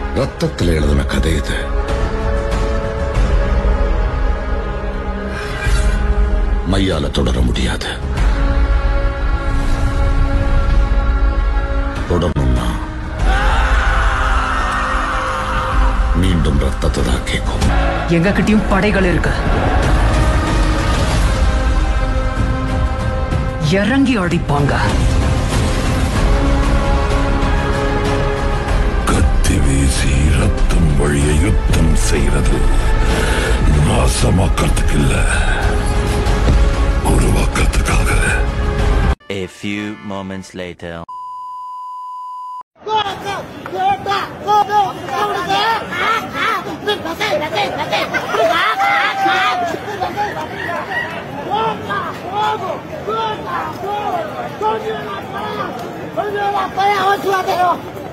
ரத்தத்தில் எழுதின கதை இது மையால தொடர முடியாது தொடரணும்னா மீண்டும் ரத்தத்தை தான் கேட்கும் எங்க கிட்டயும் படைகள் இருக்கு இறங்கி அடிப்பாங்க கத்தி வீசி ரத்தம் வழிய யுத்தம் செய்யறது நாசமாக்கிறதுக்கு இல்ல உருவாக்கிறதுக்காக A few moments later. Go!